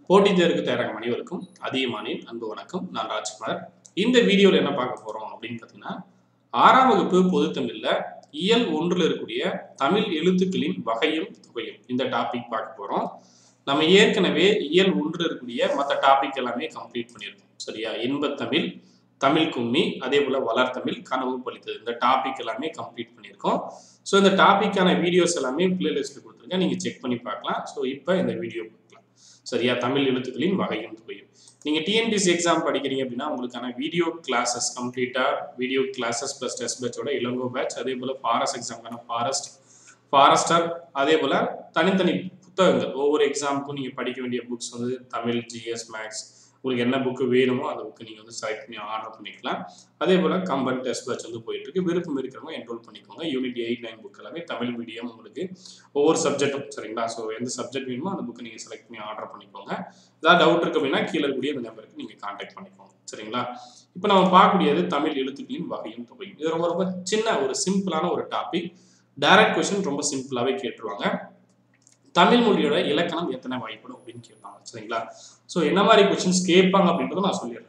போட்டித் தேர்வுக்கு தயாராகும் அனைவருக்கும் அதிகமானின் அன்பு வணக்கம் நான் ராஜ்குமார் இந்த வீடியோவில் என்ன பார்க்க போறோம் அப்படின்னு பார்த்தீங்கன்னா ஆறாம் வகுப்பு பொதுத்தமிழ்ல இயல் ஒன்றில் இருக்கக்கூடிய தமிழ் எழுத்துக்களின் வகையும் தொகையும் இந்த டாபிக் பார்க்க போறோம் நம்ம ஏற்கனவே இயல் ஒன்றில் இருக்கக்கூடிய மற்ற டாபிக் எல்லாமே கம்ப்ளீட் பண்ணியிருக்கோம் சரியா இன்பத்தமிழ் தமிழ் கும்மி அதே போல வளர்த்தமிழ் கனவு பழித்தது இந்த டாபிக் எல்லாமே கம்ப்ளீட் பண்ணியிருக்கோம் ஸோ இந்த டாபிக்கான வீடியோஸ் எல்லாமே பிளேலிஸ்ட்ல கொடுத்துருக்கேன் நீங்க செக் பண்ணி பார்க்கலாம் ஸோ இப்போ இந்த வீடியோ பார்க்கலாம் சரியா தமிழ் எழுத்துக்களின் வகையும் தொகையும் நீங்க டிஎன்பிசி எக்ஸாம் படிக்கிறீங்க அப்படின்னா உங்களுக்கான வீடியோ கிளாஸஸ் கம்ப்ளீட்டா வீடியோ கிளாஸஸ் பிளஸ் டெஸ்ட் பேட்சோட இளங்கோ பேட்ச் அதே போல ஃபாரஸ்ட் எக்ஸாம்க்கான ஃபாரஸ்ட் ஃபாரஸ்டர் அதே போல தனித்தனி புத்தகங்கள் ஒவ்வொரு எக்ஸாமுக்கும் நீங்க படிக்க வேண்டிய புக்ஸ் வந்து தமிழ் ஜிஎஸ் மேக்ஸ் உங்களுக்கு என்ன புக்கு வேணுமோ அந்த புக்கு நீங்கள் வந்து செலக்ட் பண்ணி ஆர்டர் பண்ணிக்கலாம் அதே போல் கம்பன் டெஸ்ட் பேட்ச் வந்து போயிட்டு இருக்கு விருப்பம் இருக்கிறவங்க என்ரோல் பண்ணிக்கோங்க யூனிட் எயிட் நைன் புக் எல்லாமே தமிழ் மீடியம் உங்களுக்கு ஒவ்வொரு சப்ஜெக்ட்டும் சரிங்களா ஸோ எந்த சப்ஜெக்ட் வேணுமோ அந்த புக்கு நீங்கள் செலக்ட் பண்ணி ஆர்டர் பண்ணிக்கோங்க ஏதாவது டவுட் இருக்கு அப்படின்னா கீழே இருக்கக்கூடிய இந்த நம்பருக்கு நீங்கள் காண்டாக்ட் பண்ணிக்கோங்க சரிங்களா இப்போ நம்ம பார்க்கக்கூடியது தமிழ் எழுத்துக்களின் வகையும் தொகையும் இது ரொம்ப ரொம்ப சின்ன ஒரு சிம்பிளான ஒரு டாபிக் டைரக்ட் கொஸ்டின் ரொம்ப சிம்பிளாகவே கேட்டுருவாங்க தமிழ் மொழியோட இலக்கணம் எத்தனை வகைப்படும் அப்படின்னு கேட்பாங்க சரிங்களா ஸோ என்ன மாதிரி கொஸ்டின்ஸ் கேட்பாங்க அப்படின்றத நான் சொல்லிடுறேன்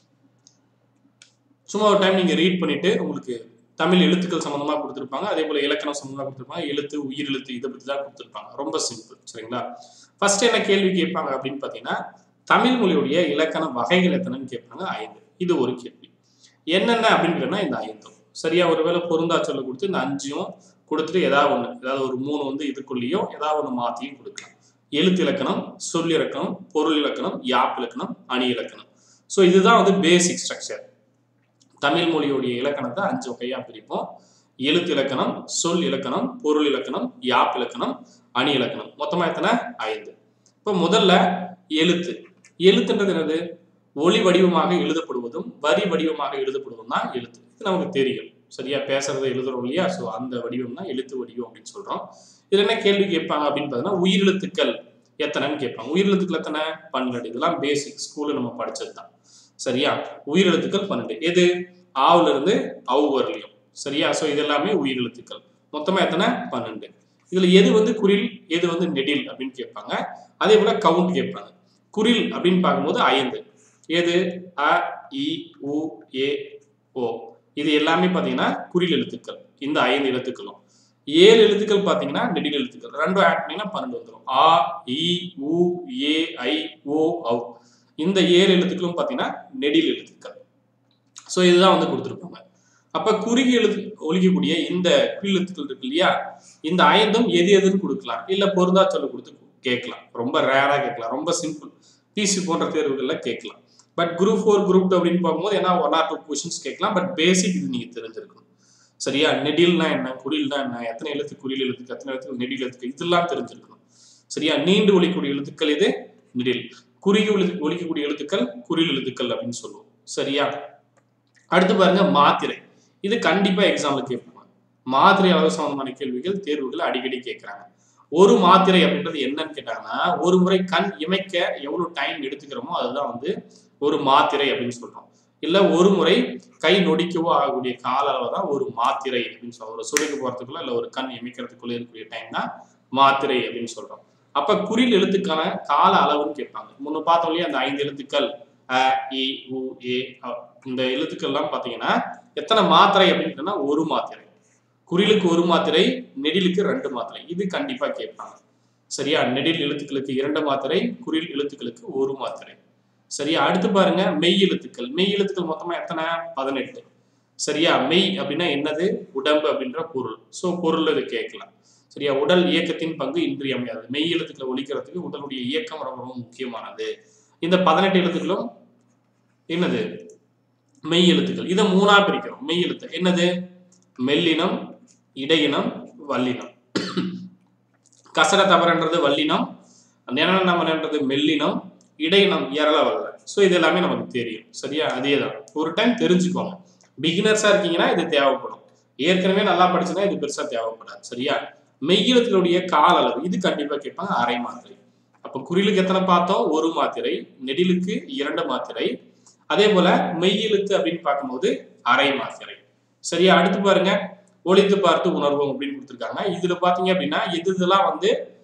சும்மா ஒரு டைம் நீங்க ரீட் பண்ணிட்டு உங்களுக்கு தமிழ் எழுத்துக்கள் சம்பந்தமா கொடுத்துருப்பாங்க அதே போல இலக்கணம் சம்பந்தமா கொடுத்துருப்பாங்க எழுத்து உயிர் எழுத்து இதை பத்தி தான் கொடுத்துருப்பாங்க ரொம்ப சிம்பிள் சரிங்களா ஃபர்ஸ்ட் என்ன கேள்வி கேட்பாங்க அப்படின்னு பாத்தீங்கன்னா தமிழ் மொழியுடைய இலக்கண வகைகள் எத்தனைன்னு கேட்பாங்க ஐந்து இது ஒரு கேள்வி என்னென்ன அப்படின்னு இந்த ஐந்தும் சரியா ஒருவேளை பொருந்தா சொல்ல கொடுத்து இந்த அஞ்சையும் கொடுத்துட்டு ஏதாவது ஒன்று ஏதாவது ஒரு மூணு வந்து இதுக்குள்ளேயும் ஏதாவது ஒன்று மாற்றியும் கொடுக்கலாம் எழுத்து இலக்கணம் சொல் இலக்கணம் பொருள் இலக்கணம் யாப் இலக்கணம் அணி இலக்கணம் ஸோ இதுதான் வந்து பேசிக் ஸ்ட்ரக்சர் தமிழ் மொழியுடைய இலக்கணத்தை அஞ்சு வகையாக பிரிப்போம் எழுத்து இலக்கணம் சொல் இலக்கணம் பொருள் இலக்கணம் யாப் இலக்கணம் அணி இலக்கணம் மொத்தமாக எத்தனை ஐந்து இப்போ முதல்ல எழுத்து எழுத்துன்றது என்னது ஒளி வடிவமாக எழுதப்படுவதும் வரி வடிவமாக எழுதப்படுவதும் தான் எழுத்து இது நமக்கு தெரியும் சரியா பேசுறதை எழுதுறோம் இல்லையா ஸோ அந்த வடிவம் தான் எழுத்து வடிவம் அப்படின்னு சொல்றோம் இதுல என்ன கேள்வி கேட்பாங்க அப்படின்னு பார்த்தீங்கன்னா உயிரெழுத்துக்கள் எத்தனைன்னு கேட்பாங்க உயிரெழுத்துக்கள் எத்தனை பன்னெண்டு இதெல்லாம் பேசிக் ஸ்கூல்ல நம்ம படிச்சது தான் சரியா உயிரெழுத்துக்கள் பன்னெண்டு எது ஆவுல இருந்து அவு வரலையும் சரியா ஸோ இது எல்லாமே உயிரெழுத்துக்கள் மொத்தமா எத்தனை பன்னெண்டு இதுல எது வந்து குரில் எது வந்து நெடில் அப்படின்னு கேட்பாங்க அதே போல கவுண்ட் கேட்பாங்க குரில் அப்படின்னு பார்க்கும்போது ஐந்து எது அ இ உ ஏ ஓ இது எல்லாமே பார்த்தீங்கன்னா குறில் எழுத்துக்கள் இந்த ஐந்து எழுத்துக்களும் ஏழு எழுத்துக்கள் பார்த்தீங்கன்னா நெடில் எழுத்துக்கள் ரெண்டும் ஆட் பண்ணீங்கன்னா பன்னெண்டு வந்துடும் ஆ இ உ ஏ ஐ ஓ ஔ இந்த ஏழு எழுத்துக்களும் பார்த்தீங்கன்னா நெடில் எழுத்துக்கள் ஸோ இதுதான் வந்து கொடுத்துருப்பாங்க அப்ப குறுகி எழுத்து ஒழிக்கக்கூடிய இந்த குறில் எழுத்துக்கள் இருக்கு இல்லையா இந்த ஐந்தும் எது எதுன்னு கொடுக்கலாம் இல்ல பொருந்தா சொல்ல கொடுத்து கேட்கலாம் ரொம்ப ரேரா கேட்கலாம் ரொம்ப சிம்பிள் பிசி போன்ற தேர்வுகள்ல கேட்கலாம் but group four group two அப்படின்னு பார்க்கும்போது ஏன்னா ஒன் ஆர் டூ கொஸ்டின்ஸ் கேட்கலாம் பட் பேசிக் இது நீங்க தெரிஞ்சிருக்கணும் சரியா நெடில்னா என்ன குறில்னா என்ன எத்தனை எழுத்து குறில் எழுத்துக்கு எத்தனை எழுத்து நெடில் எழுத்துக்கு இதெல்லாம் தெரிஞ்சிருக்கணும் சரியா நீண்டு ஒழிக்கக்கூடிய எழுத்துக்கள் இது நெடில் குறுகி ஒளி ஒழிக்கக்கூடிய எழுத்துக்கள் குறில் எழுத்துக்கள் அப்படின்னு சொல்லுவோம் சரியா அடுத்து பாருங்க மாத்திரை இது கண்டிப்பா எக்ஸாம்ல கேட்பாங்க மாத்திரை அளவு சம்பந்தமான கேள்விகள் தேர்வுகள் அடிக்கடி கேட்கறாங்க ஒரு மாத்திரை அப்படின்றது என்னன்னு கேட்டாங்கன்னா ஒரு முறை கண் இமைக்க எவ்வளவு டைம் எடுத்துக்கிறோமோ அதுதான் வந்து ஒரு மாத்திரை அப்படின்னு சொல்றோம் இல்ல ஒரு முறை கை நொடிக்கவோ ஆகக்கூடிய கால அளவு தான் ஒரு மாத்திரை அப்படின்னு சொல்றோம் ஒரு சுவைக்கு போறதுக்குள்ள இல்ல ஒரு கண் இமைக்கிறதுக்குள்ள இருக்கக்கூடிய டைம் தான் மாத்திரை அப்படின்னு சொல்றோம் அப்ப குறில் எழுத்துக்கான கால அளவுன்னு கேட்பாங்க முன்ன பார்த்தோம் இல்லையா அந்த ஐந்து எழுத்துக்கள் அ இ உ ஏ அ. இந்த எழுத்துக்கள்லாம் பாத்தீங்கன்னா எத்தனை மாத்திரை அப்படின்னு ஒரு மாத்திரை குறிலுக்கு ஒரு மாத்திரை நெடிலுக்கு ரெண்டு மாத்திரை இது கண்டிப்பா கேட்பாங்க சரியா நெடில் எழுத்துக்களுக்கு இரண்டு மாத்திரை குறில் எழுத்துக்களுக்கு ஒரு மாத்திரை சரியா அடுத்து பாருங்க மெய் எழுத்துக்கள் மெய் எழுத்துக்கள் மொத்தமா எத்தனை பதினெட்டு சரியா மெய் அப்படின்னா என்னது உடம்பு அப்படின்ற பொருள் ஸோ பொருள் இது கேட்கலாம் சரியா உடல் இயக்கத்தின் பங்கு இன்றியமையாது மெய் எழுத்துக்களை ஒழிக்கிறதுக்கு உடலுடைய இயக்கம் ரொம்ப ரொம்ப முக்கியமானது இந்த பதினெட்டு எழுத்துக்களும் என்னது மெய் எழுத்துக்கள் இதை மூணா பிரிக்கிறோம் மெய் எழுத்து என்னது மெல்லினம் இடையினம் வல்லினம் கசர தவறன்றது வல்லினம் நிரணமன்றது மெல்லினம் இடையினம் எரள வல்ல ஸோ இது எல்லாமே நமக்கு தெரியும் சரியா அதே தான் ஒரு டைம் தெரிஞ்சுக்கோங்க பிகினர்ஸா இருக்கீங்கன்னா இது தேவைப்படும் ஏற்கனவே நல்லா படிச்சுன்னா இது பெருசா தேவைப்படாது சரியா மெய்யெழுத்துடைய கால அளவு இது கண்டிப்பா கேட்பாங்க அரை மாத்திரை அப்ப குறிலுக்கு எத்தனை பார்த்தோம் ஒரு மாத்திரை நெடிலுக்கு இரண்டு மாத்திரை அதே போல மெய்யெழுத்து அப்படின்னு பார்க்கும்போது அரை மாத்திரை சரியா அடுத்து பாருங்க ஒழித்து பார்த்து உணர்வோம் அப்படின்னு கொடுத்துருக்காங்க இதுல பாத்தீங்க அப்படின்னா எது இதெல்லாம் வந்து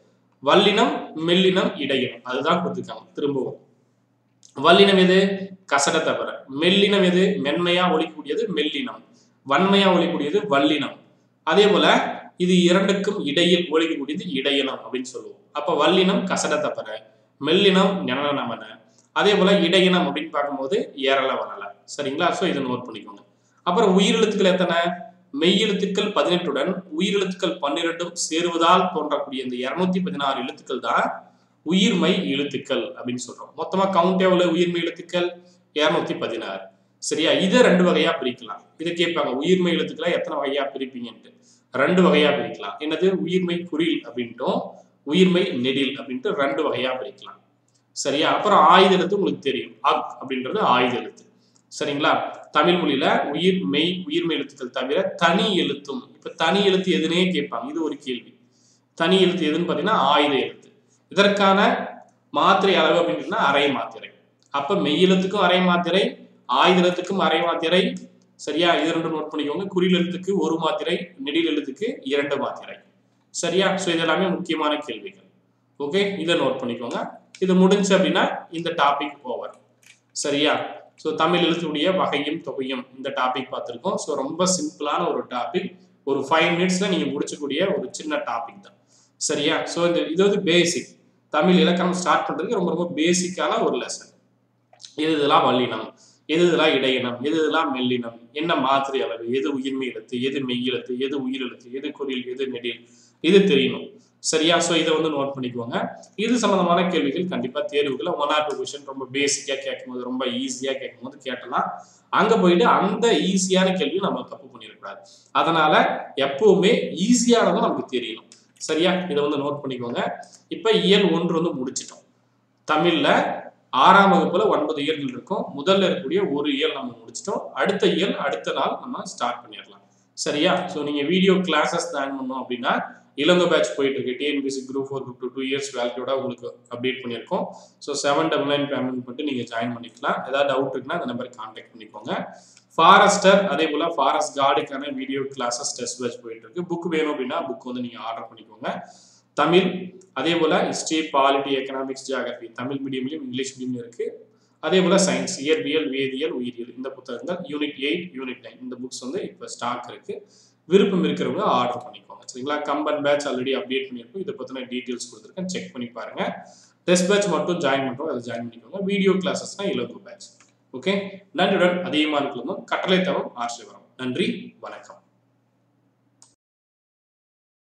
வல்லினம் மெல்லினம் இடையினம் அதுதான் கொடுத்துருக்காங்க திரும்பவும் வல்லினம் எது கசட தவிர மெல்லினம் எது மென்மையா ஒழிக்கக்கூடியது மெல்லினம் வன்மையா ஒழிக்கக்கூடியது வல்லினம் அதே போல இது இரண்டுக்கும் இடையில் ஒழிக்கக்கூடியது இடையினம் அப்படின்னு சொல்லுவோம் அப்ப வல்லினம் கசட தவிர மெல்லினம் ஞனநமன அதே போல இடையினம் அப்படின்னு பார்க்கும்போது ஏரள வரல சரிங்களா ஸோ இதை நோட் பண்ணிக்கோங்க அப்புறம் உயிரெழுத்துக்கள் எத்தனை மெய்யெழுத்துக்கள் பதினெட்டுடன் உயிரெழுத்துக்கள் பன்னிரெண்டும் சேருவதால் தோன்றக்கூடிய இந்த இருநூத்தி பதினாறு எழுத்துக்கள் தான் உயிர்மை எழுத்துக்கள் அப்படின்னு சொல்றோம் மொத்தமா கவுண்ட் எவ்வளவு உயிர்மை எழுத்துக்கள் இருநூத்தி பதினாறு சரியா இதை ரெண்டு வகையா பிரிக்கலாம் இதை கேட்பாங்க உயிர்மை எழுத்துக்களை எத்தனை வகையா பிரிப்பீங்கன்ட்டு ரெண்டு வகையா பிரிக்கலாம் என்னது உயிர்மை குறில் அப்படின்ட்டும் உயிர்மை நெடில் அப்படின்ட்டு ரெண்டு வகையா பிரிக்கலாம் சரியா அப்புறம் ஆயுத எழுத்து உங்களுக்கு தெரியும் அக் அப்படின்றது ஆயுத எழுத்து சரிங்களா தமிழ் மொழியில உயிர் மெய் உயிர்மை எழுத்துக்கள் தவிர தனி எழுத்தும் இப்ப தனி எழுத்து எதுனே கேட்பாங்க இது ஒரு கேள்வி தனி எழுத்து எதுன்னு பாத்தீங்கன்னா ஆயுத எழுத்து இதற்கான மாத்திரை அளவு அப்படின்னா அரை மாத்திரை அப்ப மெய் எழுத்துக்கும் அரை மாத்திரை ஆயுத எழுத்துக்கும் அரை மாத்திரை சரியா இது ரெண்டு நோட் பண்ணிக்கோங்க குறில் எழுத்துக்கு ஒரு மாத்திரை நெடில் எழுத்துக்கு இரண்டு மாத்திரை சரியா ஸோ இது எல்லாமே முக்கியமான கேள்விகள் ஓகே இதை நோட் பண்ணிக்கோங்க இது முடிஞ்சு அப்படின்னா இந்த டாபிக் ஓவர் சரியா ஸோ தமிழ் எழுத்துடைய வகையும் தொகையும் இந்த டாபிக் பார்த்துருக்கோம் ஸோ ரொம்ப சிம்பிளான ஒரு டாபிக் ஒரு ஃபைவ் மினிட்ஸ்ல நீங்க முடிச்சக்கூடிய ஒரு சின்ன டாபிக் தான் சரியா ஸோ இந்த இது வந்து பேசிக் தமிழ் இலக்கணம் ஸ்டார்ட் பண்றதுக்கு ரொம்ப ரொம்ப பேசிக்கான ஒரு லெசன் எது இதெல்லாம் வல்லினம் எது இதெல்லாம் இடையினம் எது இதெல்லாம் மெல்லினம் என்ன மாத்திரை அளவு எது உயிர்மை எழுத்து எது மெய் எழுத்து எது உயிர் எழுத்து எது குறில் எது நெடில் இது தெரியணும் சரியா ஸோ இதை வந்து நோட் பண்ணிக்கோங்க இது சம்பந்தமான கேள்விகள் கண்டிப்பா தேர்வுகளை ஒன் ஆர் டூ கொஸ்டின் ரொம்ப பேசிக்கா கேட்கும்போது ரொம்ப ஈஸியா கேட்கும்போது கேட்டலாம் அங்க போயிட்டு அந்த ஈஸியான கேள்வி நம்ம தப்பு பண்ணிடக்கூடாது அதனால எப்பவுமே ஈஸியானதும் நமக்கு தெரியணும் சரியா இதை வந்து நோட் பண்ணிக்கோங்க இப்ப இயல் ஒன்று வந்து முடிச்சிட்டோம் தமிழ்ல ஆறாம் வகுப்புல ஒன்பது இயல்கள் இருக்கும் முதல்ல இருக்கக்கூடிய ஒரு இயல் நம்ம முடிச்சிட்டோம் அடுத்த இயல் அடுத்த நாள் நம்ம ஸ்டார்ட் பண்ணிடலாம் சரியா ஸோ நீங்க வீடியோ கிளாஸஸ் ஜாயின் பண்ணோம் அப்படின்னா இளங்கோ பேட்ச் போயிட்டு இருக்கு TNPSC group four group two two years வேலிட்டியோட உங்களுக்கு அப்டேட் பண்ணியிருக்கோம் so seven double nine payment பண்ணிட்டு நீங்கள் ஜாயின் பண்ணிக்கலாம் ஏதாவது டவுட் இருக்குன்னா அந்த நம்பருக்கு கான்டாக்ட் பண்ணிக்கோங்க ஃபாரஸ்டர் அதே போல் ஃபாரஸ்ட் கார்டுக்கான வீடியோ கிளாஸஸ் டெஸ்ட் பேட்ச் போயிட்டு இருக்கு புக் வேணும் அப்படின்னா புக் வந்து நீங்கள் ஆர்டர் பண்ணிக்கோங்க தமிழ் அதே போல் history polity economics geography Tamil மீடியம்லையும் இங்கிலீஷ் மீடியம் இருக்கு அதே போல் சயின்ஸ் இயற்பியல் வேதியியல் உயிரியல் இந்த புத்தகங்கள் யூனிட் எயிட் யூனிட் நைன் இந்த புக்ஸ் வந்து இப்போ ஸ்டாக் இருக்கு விருப்பம் இருக்கிறவங்க ஆர்டர் பண்ணிக்கோங்க சரிங்களா கம்பன் பேட்ச் ஆல்ரெடி அப்டேட் பண்ணியிருக்கோம் இதை பற்றின டீட்டெயில்ஸ் கொடுத்துருக்கேன் செக் பண்ணி பாருங்க டெஸ்ட் பேட்ச் மட்டும் ஜாயின் பண்ணுறோம் அதை ஜாயின் பண்ணிக்கோங்க வீடியோ கிளாஸஸ்னா இலகு பேட்ச் ஓகே நன்றியுடன் அதிகமாக இருக்கணும் கட்டளை தரம் ஆசிரியவரம் நன்றி வணக்கம்